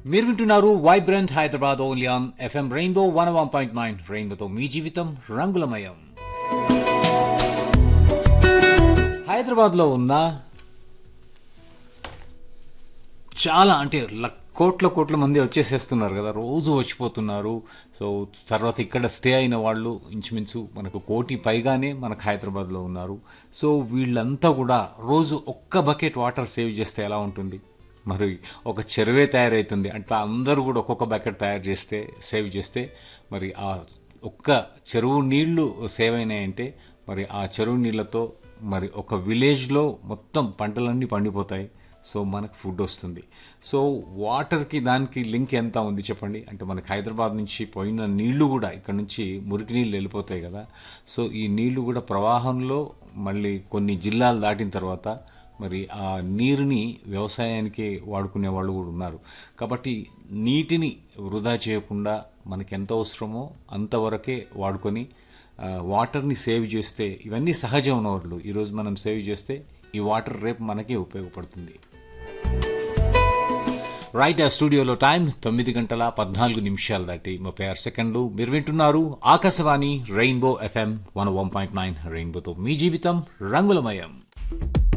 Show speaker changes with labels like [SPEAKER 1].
[SPEAKER 1] మీరు వింటున్నారు vibrant Hyderabad only on FM rainbow one one point nine రెయిన్బోతో మీ జీవితం రంగులమయం హైదరాబాద్లో ఉన్న చాలా అంటే లక్- కోట్ల కోట్ల మంది వచ్చేసేస్తున్నారు కదా రోజు వచ్చిపోతున్నారు సో తర్వాత ఇక్కడ స్టే అయిన వాళ్ళు ఇంచుమించు మనకు కోటి పైగానే మనకు హైదరాబాద్లో ఉన్నారు సో వీళ్ళంతా కూడా రోజు ఒక్క బకెట్ వాటర్ సేవ్ చేస్తే ఎలా ఉంటుంది మరి ఒక చెరువే తయారవుతుంది అంటే అందరూ కూడా ఒక్కొక్క బకెట్ తయారు చేస్తే సేవ్ చేస్తే మరి ఆ ఒక్క చెరువు నీళ్లు సేవ్ అయినాయంటే మరి ఆ చెరువు నీళ్ళతో మరి ఒక విలేజ్లో మొత్తం పంటలన్నీ పండిపోతాయి సో మనకు ఫుడ్ వస్తుంది సో వాటర్కి దానికి లింక్ ఎంత ఉంది చెప్పండి అంటే మనకి హైదరాబాద్ నుంచి పోయిన నీళ్లు కూడా ఇక్కడ నుంచి మురికి నీళ్ళు వెళ్ళిపోతాయి కదా సో ఈ నీళ్లు కూడా ప్రవాహంలో మళ్ళీ కొన్ని జిల్లాలు దాటిన తర్వాత మరి ఆ నీరుని వ్యవసాయానికి వాడుకునే వాళ్ళు కూడా ఉన్నారు కాబట్టి నీటిని వృధా చేయకుండా మనకి ఎంత అవసరమో అంతవరకే వాడుకొని ఆ, వాటర్ని సేవ్ చేస్తే ఇవన్నీ సహజ వనరులు ఈరోజు మనం సేవ్ చేస్తే ఈ వాటర్ రేపు మనకే ఉపయోగపడుతుంది రైట్ ఆ స్టూడియోలో టైం తొమ్మిది గంటల పద్నాలుగు నిమిషాలు దాటి ముప్పై ఆరు సెకండ్లు మీరు వింటున్నారు Akashvani rainbow FM one one point nine రెయిన్బోతో మీ జీవితం రంగులమయం